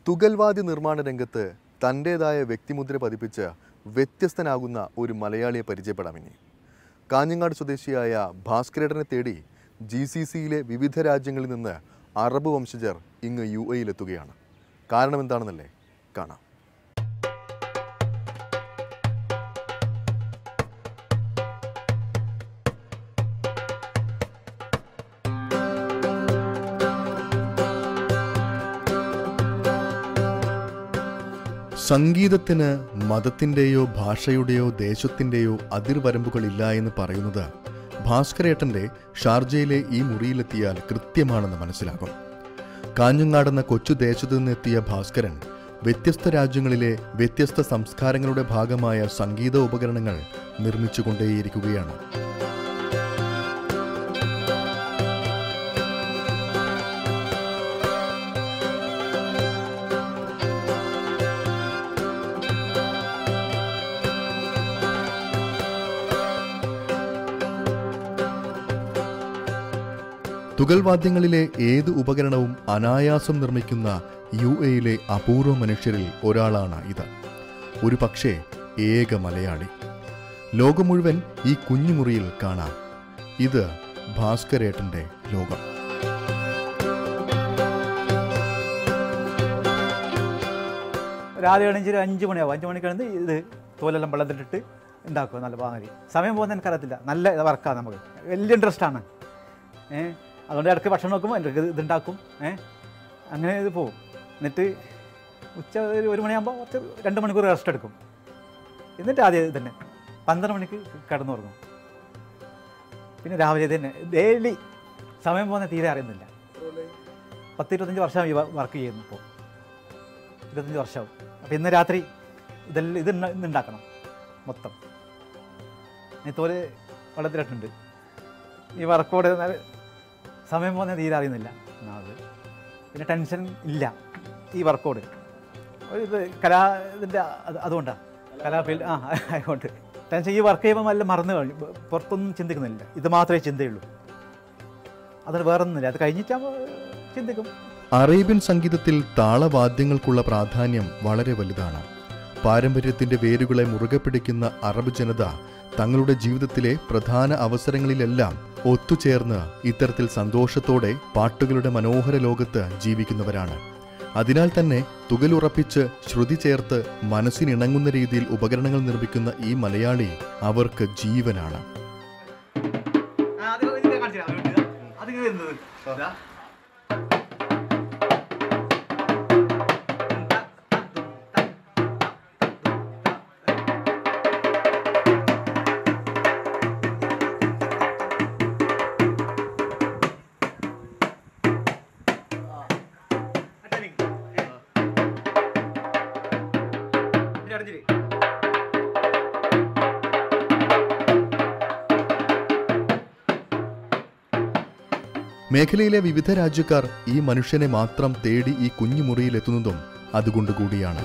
തുകൽവാദ്യ നിർമ്മാണ രംഗത്ത് തൻ്റേതായ വ്യക്തിമുദ്ര പതിപ്പിച്ച് വ്യത്യസ്തനാകുന്ന ഒരു മലയാളിയെ പരിചയപ്പെടാം ഇനി കാഞ്ഞങ്ങാട് സ്വദേശിയായ ഭാസ്കരേട്ടനെ തേടി ജി സി സിയിലെ വിവിധ രാജ്യങ്ങളിൽ നിന്ന് അറബ് വംശജർ ഇങ്ങ് യു എയിലെത്തുകയാണ് കാരണം എന്താണെന്നല്ലേ കാണാം സംഗീതത്തിന് മതത്തിൻ്റെയോ ഭാഷയുടെയോ ദേശത്തിൻ്റെയോ അതിർവരമ്പുകളില്ല എന്ന് പറയുന്നത് ഭാസ്കരേട്ടൻ്റെ ഷാർജയിലെ ഈ മുറിയിലെത്തിയാൽ കൃത്യമാണെന്ന് മനസ്സിലാകും കാഞ്ഞങ്ങാടെന്ന കൊച്ചു ദേശത്തു നിന്നെത്തിയ ഭാസ്കരൻ വ്യത്യസ്ത രാജ്യങ്ങളിലെ വ്യത്യസ്ത സംസ്കാരങ്ങളുടെ ഭാഗമായ സംഗീത ഉപകരണങ്ങൾ നിർമ്മിച്ചുകൊണ്ടേയിരിക്കുകയാണ് തുകൽവാദ്യങ്ങളിലെ ഏത് ഉപകരണവും അനായാസം നിർമ്മിക്കുന്ന യു എയിലെ അപൂർവ മനുഷ്യരിൽ ഒരാളാണ് ഇത് ഒരു പക്ഷേ ഏക മലയാളി ലോകം മുഴുവൻ ഈ കുഞ്ഞുമുറിയിൽ കാണാം ഇത് ഭാസ്കരേട്ടന്റെ ലോകം രാവിലെ എണീച്ച് ഒരു അഞ്ച് മണിയാവും അഞ്ച് മണിക്ക് എഴുന്ന് ഇത് തോലെല്ലാം വെള്ളത്തിലിട്ട് ഉണ്ടാക്കുക നല്ല പാങ്ങരി സമയം പോകുന്നത് എനിക്കറിയത്തില്ല നല്ല വർക്കാണ് നമുക്ക് വലിയ ഇൻട്രസ്റ്റാണ് ഏഹ് അതുകൊണ്ട് ഇടയ്ക്ക് ഭക്ഷണം നോക്കുമ്പോൾ ഇടയ്ക്ക് ഇതുണ്ടാക്കും ഏഹ് അങ്ങനെ ഇത് പോകും എന്നിട്ട് ഉച്ച ഒരു ഒരു മണിയാകുമ്പോൾ കുറച്ച് രണ്ട് മണിക്കൂർ റെസ്റ്റ് എടുക്കും എന്നിട്ട് ആദ്യം ഇത് തന്നെ പന്ത്രണ്ട് മണിക്ക് കിടന്നുറങ്ങും പിന്നെ രാവിലെ ഇത് തന്നെ ഡെയിലി സമയം പോകുന്ന തീരെ അറിയുന്നില്ല പത്ത് ഇരുപത്തഞ്ച് വർഷം ഈ വർക്ക് ചെയ്യുന്നു ഇപ്പോൾ ഇരുപത്തഞ്ച് വർഷമാവും അപ്പോൾ ഇന്ന് രാത്രി ഇതെല്ലാം ഇത് ഇന്ന് ഇന്ന് ഉണ്ടാക്കണം മൊത്തം ഈ തോല് വെള്ളത്തിലിട്ടുണ്ട് ഈ വർക്കോട് സമയം പോകുന്നത് തീരെ അറിയുന്നില്ല ഒന്നാമത് പിന്നെ ടെൻഷൻ ഇല്ല ഈ വർക്കോട് ഒരു ഇത് കലാ ഇതിൻ്റെ അത് അതുകൊണ്ടാണ് കലാ ഫീൽഡ് ആ അതുകൊണ്ട് ടെൻഷൻ ഈ വർക്ക് ചെയ്യുമ്പോൾ എല്ലാം മറന്നു കഴിഞ്ഞു പുറത്തൊന്നും ചിന്തിക്കുന്നില്ല ഇത് മാത്രമേ ചിന്തയുള്ളൂ അതിന് വേറൊന്നുമില്ല അത് കഴിഞ്ഞിട്ടാകുമ്പോൾ ചിന്തിക്കും അറേബ്യൻ സംഗീതത്തിൽ താളവാദ്യങ്ങൾക്കുള്ള പ്രാധാന്യം വളരെ വലുതാണ് പാരമ്പര്യത്തിന്റെ വേരുകളെ മുറുകെ പിടിക്കുന്ന അറബ് ജനത തങ്ങളുടെ ജീവിതത്തിലെ പ്രധാന അവസരങ്ങളിലെല്ലാം ഒത്തുചേർന്ന് ഇത്തരത്തിൽ സന്തോഷത്തോടെ പാട്ടുകളുടെ മനോഹര ലോകത്ത് ജീവിക്കുന്നവരാണ് അതിനാൽ തന്നെ തുകലുറപ്പിച്ച് ശ്രുതി ചേർത്ത് മനസ്സിനിണങ്ങുന്ന രീതിയിൽ ഉപകരണങ്ങൾ നിർമ്മിക്കുന്ന ഈ മലയാളി അവർക്ക് ജീവനാണ് മേഖലയിലെ വിവിധ രാജ്യക്കാർ ഈ മനുഷ്യനെ മാത്രം തേടി ഈ കുഞ്ഞു മുറിയിലെത്തുന്നതും അതുകൊണ്ട് കൂടിയാണ്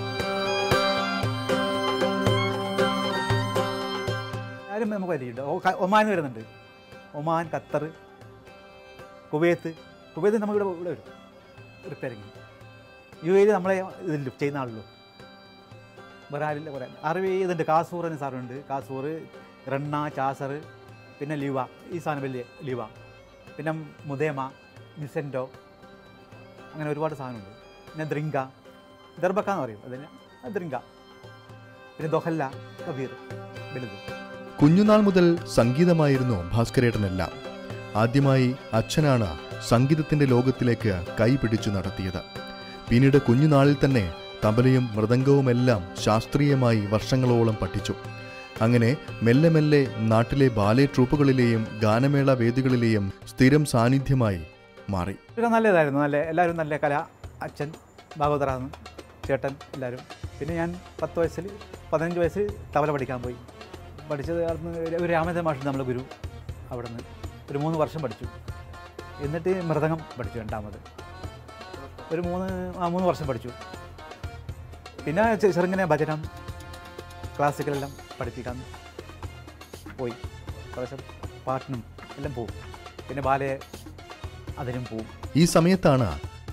ആരും നമുക്ക് പരിചയമുണ്ട് ഓ- ക- ഒമാൻ വരുന്നുണ്ട് ഒമാൻ ഖത്തർ കുവൈത്ത് കുവൈത്ത് നമുക്ക് ഇവിടെ ഇവിടെ വരും റിപ്പയറിങ് യു എയിൽ നമ്മളെ ഇതില്ല ചെയ്യുന്ന ആളുള്ളൂ വേറെ ആരില്ല കുറേ അറിവ് ഇതുണ്ട് കാസൂർ എന്ന സാധനമുണ്ട് കാസൂർ റണ്ണ ചാസർ പിന്നെ ലിവ ഈ സാധനം വലിയ ലിവ പിന്നെ മുദേമ നിസെൻറ്റോ അങ്ങനെ ഒരുപാട് സാധനമുണ്ട് പിന്നെ ദ്രിങ്ക ദർബക്ക എന്ന് പറയും അതിന് അത് ദ്രിങ്ക പിന്നെ ദൊഹല്ല കബീർ വലുത് കുഞ്ഞുനാൾ മുതൽ സംഗീതമായിരുന്നു ഭാസ്കരേട്ടനെല്ലാം ആദ്യമായി അച്ഛനാണ് സംഗീതത്തിന്റെ ലോകത്തിലേക്ക് കൈപിടിച്ചു നടത്തിയത് പിന്നീട് കുഞ്ഞുനാളിൽ തന്നെ തബലയും മൃദംഗവുമെല്ലാം ശാസ്ത്രീയമായി വർഷങ്ങളോളം പഠിച്ചു അങ്ങനെ മെല്ലെ മെല്ലെ നാട്ടിലെ ബാലെ ട്രൂപ്പുകളിലെയും ഗാനമേള വേദികളിലെയും സ്ഥിരം സാന്നിധ്യമായി മാറി പിന്നെ നല്ലതായിരുന്നു നല്ല എല്ലാവരും നല്ല കല അച്ഛൻ ഭാഗവതറാന്ന് ചേട്ടൻ എല്ലാവരും പിന്നെ ഞാൻ പത്ത് വയസ്സിൽ പതിനഞ്ച് വയസ്സിൽ തബല പഠിക്കാൻ പോയി പഠിച്ചത് അവിടുന്ന് ഒരു- ഒരു രാമചന്ദ്ര മാഷ് നമ്മളെ ഗുരു അവിടെ നിന്ന് ഒരു മൂന്ന് വർഷം പഠിച്ചു എന്നിട്ട് മൃദംഗം പഠിച്ചു രണ്ടാമത് ഒരു മൂന്ന് ആ മൂന്ന് വർഷം പഠിച്ചു പിന്നെ ചെ- ചെറുങ്ങനെ ഭജനം ക്ലാസിക്കലെല്ലാം പഠിപ്പിക്കാൻ പോയി കുറേശ്ശെ പാട്ടിനും എല്ലാം പോവും പിന്നെ ബാലയെ അതിനും പോവും ഈ സമയത്താണ്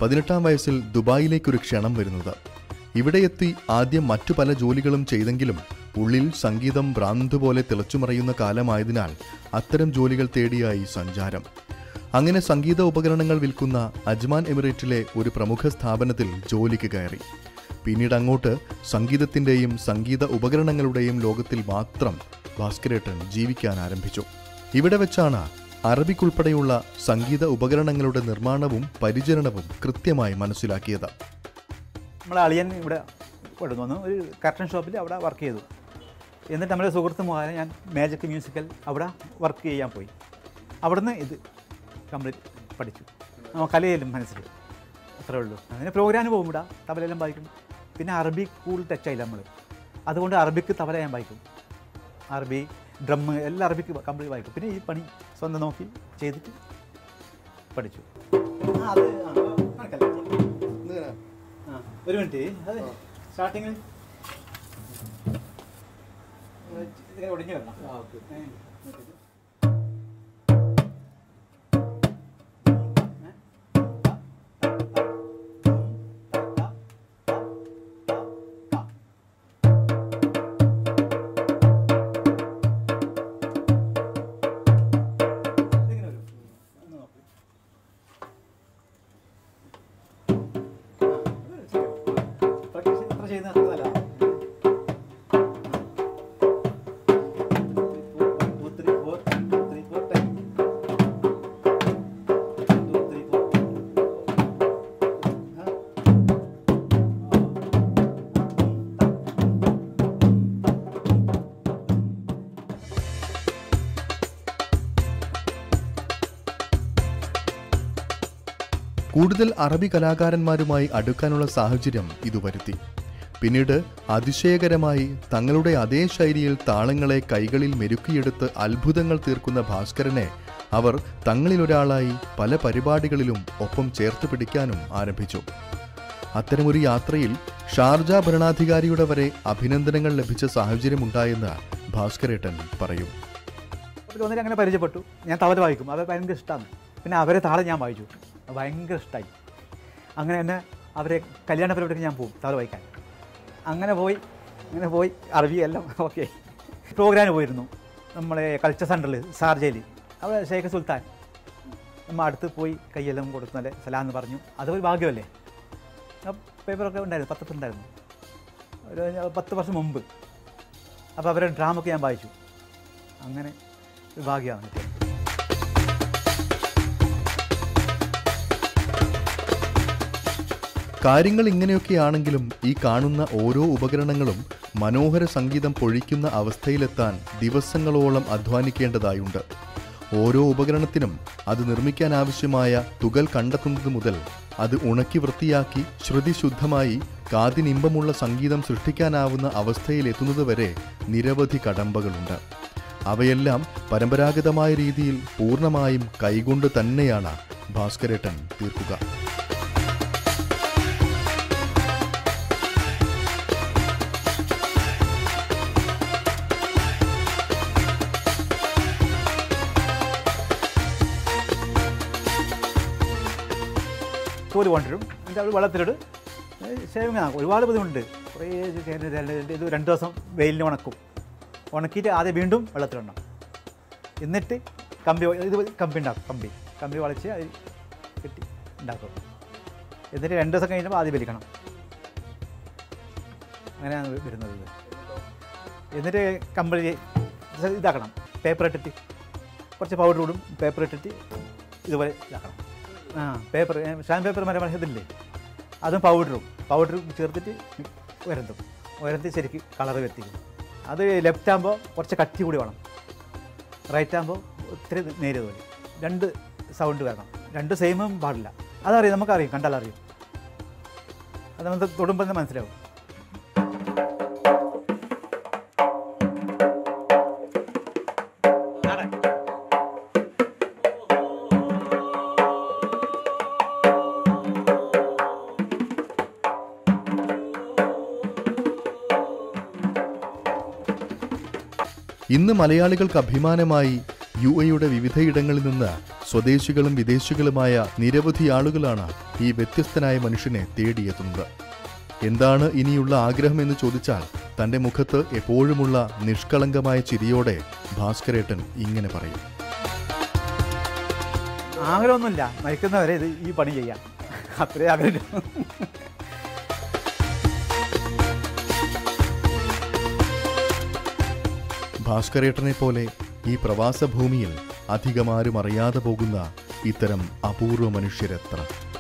പതിനെട്ടാം വയസ്സിൽ ദുബായിലേക്കൊരു ക്ഷണം വരുന്നത് ഇവിടെ എത്തി ആദ്യം മറ്റു പല ജോലികളും ചെയ്തെങ്കിലും ഉള്ളിൽ സംഗീതം ഭ്രാന്ത് പോലെ തിളച്ചുമറയുന്ന കാലമായതിനാൽ അത്തരം ജോലികൾ തേടിയായി സഞ്ചാരം അങ്ങനെ സംഗീത ഉപകരണങ്ങൾ വിൽക്കുന്ന അജ്മാൻ എമിറേറ്റിലെ ഒരു പ്രമുഖ സ്ഥാപനത്തിൽ ജോലിക്ക് കയറി പിന്നീട് അങ്ങോട്ട് സംഗീതത്തിന്റെയും സംഗീത ഉപകരണങ്ങളുടെയും ലോകത്തിൽ മാത്രം ഭാസ്കരേട്ടൻ ജീവിക്കാൻ ആരംഭിച്ചു ഇവിടെ വെച്ചാണ് അറബിക് ഉൾപ്പെടെയുള്ള സംഗീത ഉപകരണങ്ങളുടെ നിർമ്മാണവും പരിചരണവും കൃത്യമായി മനസ്സിലാക്കിയത് നമ്മളെ അളിയൻ ഇവിടെ കൊണ്ടുവന്നു ഒരു കർട്ടൻ ഷോപ്പിൽ അവിടെ വർക്ക് ചെയ്തു എന്നിട്ട് നമ്മുടെ സുഹൃത്ത് മുഖാലം ഞാൻ മാജിക് മ്യൂസിക്കൽ അവിടെ വർക്ക് ചെയ്യാൻ പോയി അവിടുന്ന് ഇത് കംപ്ലീറ്റ് പഠിച്ചു ആ കലയിലും മനസ്സിൽ അത്രേ ഉള്ളൂ അങ്ങനെ പ്രോഗ്രാമിന് പോകും ഇവിടെ തബലയെല്ലാം വായിക്കും പിന്നെ അറബി കൂടുതൽ ടച്ചായില്ല നമ്മൾ അതുകൊണ്ട് അറബിക്ക് തബല ഞാൻ വായിക്കും അറബി ഡ്രം എല്ലാം അറബിക്ക് കംപ്ലീറ്റ് വായിക്കും പിന്നെ ഈ പണി സ്വന്തം നോക്കി ചെയ്തിട്ട് പഠിച്ചു ആ, അത് ആ, കണക്കല്ലേ? ആ, ഒരു മിനിറ്റ് അത് സ്റ്റാർട്ടിങ്ങിൽ ഇങ്ങനെ ഒടിഞ്ഞു വരണം ഏ, നോക്കിയിട്ട്. ഏ, ത, ത, ത, തും, ത, ത, ത, ത, ത. ഇതിങ്ങനെ വരും. ഒന്ന് നോക്ക്. പ്രാക്ടീസ് എത്ര ചെയ്യുന്ന അത്ര നല്ലതാ. Two, three, four, two, three, four, ten. Two, three, four. ആ. കൂടുതൽ അറബി കലാകാരന്മാരുമായി അടുക്കാനുള്ള സാഹചര്യം ഇത് വരുത്തി പിന്നീട് അതിശയകരമായി തങ്ങളുടെ അതേ ശൈലിയിൽ താളങ്ങളെ കൈകളിൽ മെരുക്കിയെടുത്ത് അത്ഭുതങ്ങൾ തീർക്കുന്ന ഭാസ്കരനെ അവർ തങ്ങളിലൊരാളായി പല പരിപാടികളിലും ഒപ്പം ചേർത്ത് പിടിക്കാനും ആരംഭിച്ചു അത്തരമൊരു യാത്രയിൽ ഷാർജ ഭരണാധികാരിയുടെ വരെ അഭിനന്ദനങ്ങൾ ലഭിച്ച സാഹചര്യമുണ്ടായെന്ന് ഭാസ്കരേട്ടൻ പറയും അപ്പോൾ ഒന്നിനെ അങ്ങനെ പരിചയപ്പെട്ടു ഞാൻ തവല വായിക്കും അത് ഭയങ്കര ഇഷ്ടമാണ് പിന്നെ അവരെ താളം ഞാൻ വായിച്ചു അത് ഭയങ്കര ഇഷ്ടമായി അങ്ങനെ തന്നെ അവരെ കല്യാണ പരിപാടിക്ക് ഞാൻ പോകും തവല വായിക്കാൻ അങ്ങനെ പോയി അങ്ങനെ പോയി അറബി എല്ലാം ഓക്കെ പ്രോഗ്രാമിന് പോയിരുന്നു നമ്മളെ കൾച്ചർ സെൻറ്ററിൽ ഷാർജയിൽ അവിടെ ഷേഖ് സുൽത്താൻ നമ്മൾ അടുത്ത് പോയി കൈയെല്ലാം കൊടുത്തു നല്ല സലാം എന്ന് പറഞ്ഞു അതൊരു ഭാഗ്യമല്ലേ ആ പേപ്പറൊക്കെ ഉണ്ടായിരുന്നു പത്രത്തിലുണ്ടായിരുന്നു ഒരു പത്ത് വർഷം മുമ്പ് അപ്പോൾ അവരുടെ ഡ്രാമൊക്കെ ഞാൻ വായിച്ചു അങ്ങനെ ഒരു ഭാഗ്യമാണ് കിട്ടിയത്. കാര്യങ്ങൾ ഇങ്ങനെയൊക്കെയാണെങ്കിലും ഈ കാണുന്ന ഓരോ ഉപകരണങ്ങളും മനോഹര സംഗീതം പൊഴിക്കുന്ന അവസ്ഥയിലെത്താൻ ദിവസങ്ങളോളം അധ്വാനിക്കേണ്ടതായുണ്ട് ഓരോ ഉപകരണത്തിനും അത് നിർമ്മിക്കാൻ ആവശ്യമായ തുകൽ കണ്ടെത്തുന്നത് മുതൽ അത് ഉണക്കി വൃത്തിയാക്കി ശ്രുതിശുദ്ധമായി കാതിനിമ്പമുള്ള സംഗീതം സൃഷ്ടിക്കാനാവുന്ന അവസ്ഥയിലെത്തുന്നതുവരെ നിരവധി കടമ്പകളുണ്ട് അവയെല്ലാം പരമ്പരാഗതമായ രീതിയിൽ പൂർണ്ണമായും കൈകൊണ്ട് തന്നെയാണ് ഭാസ്കരേട്ടൻ തീർക്കുക തോല് കൊണ്ടുവരും എന്നിട്ട് അവർ വെള്ളത്തിലിട്ട് ഷേവിങ് ആക്കും ഒരുപാട് ബുദ്ധിമുട്ടുണ്ട് കുറേ ചെയ്ത് രണ്ട് ഇത് രണ്ട് ദിവസം വെയിലിന് ഉണക്കും ഉണക്കിയിട്ട് ആദ്യം വീണ്ടും വെള്ളത്തിലിടണം എന്നിട്ട് കമ്പി ഇത് കമ്പി ഉണ്ടാക്കും കമ്പി കമ്പി വളച്ച് അത് കെട്ടി ഉണ്ടാക്കും എന്നിട്ട് രണ്ട് ദിവസം കഴിഞ്ഞപ്പോൾ ആദ്യം വലിക്കണം അങ്ങനെയാണ് വരുന്നത് ഇത് എന്നിട്ട് കമ്പി ഇതാക്കണം പേപ്പർ ഇട്ടിട്ട് കുറച്ച് പൗഡർ ഇടും പേപ്പർ ഇട്ടിട്ട് ഇതുപോലെ ഇതാക്കണം ആ പേപ്പർ സ്റ്റാമ്പ് പേപ്പർ മരം ഇതില്ലേ അതും പൗഡറും പൗഡറും ചേർത്തിട്ട് ഉരന്തും ഉരന്തി ശരിക്ക് കളർ വരുത്തിക്കും അത് ലെഫ്റ്റ് ആകുമ്പോൾ കുറച്ച് കട്ടി കൂടി വേണം റൈറ്റ് ആകുമ്പോൾ ഒത്തിരി നേരിയത് പോലെ രണ്ട് സൗണ്ട് വരണം രണ്ട് സെയിമും പാടില്ല അതറിയാം നമുക്കറിയാം കണ്ടാൽ അറിയും അത് നമുക്ക് തൊടുമ്പോൾ തന്നെ മനസ്സിലാവും ഇന്ന് മലയാളികൾക്ക് അഭിമാനമായി യു എയുടെ വിവിധയിടങ്ങളിൽ നിന്ന് സ്വദേശികളും വിദേശികളുമായ നിരവധി ആളുകളാണ് ഈ വ്യത്യസ്തനായ മനുഷ്യനെ തേടിയെത്തുന്നത് എന്താണ് ഇനിയുള്ള ആഗ്രഹം എന്ന് ചോദിച്ചാൽ തന്റെ മുഖത്ത് എപ്പോഴുമുള്ള നിഷ്കളങ്കമായ ചിരിയോടെ ഭാസ്കരേട്ടൻ ഇങ്ങനെ പറയും ആഗ്രഹമൊന്നുമില്ല മരിക്കുന്നവരെ ഇത് ഈ പണി ചെയ്യാം അത്രേ ആഗ്രഹം ഭാസ്കരേട്ടനെ പോലെ ഈ പ്രവാസ ഭൂമിയിൽ അധികമാരും അറിയാതെ പോകുന്ന ഇത്തരം അപൂർവ മനുഷ്യരെത്ര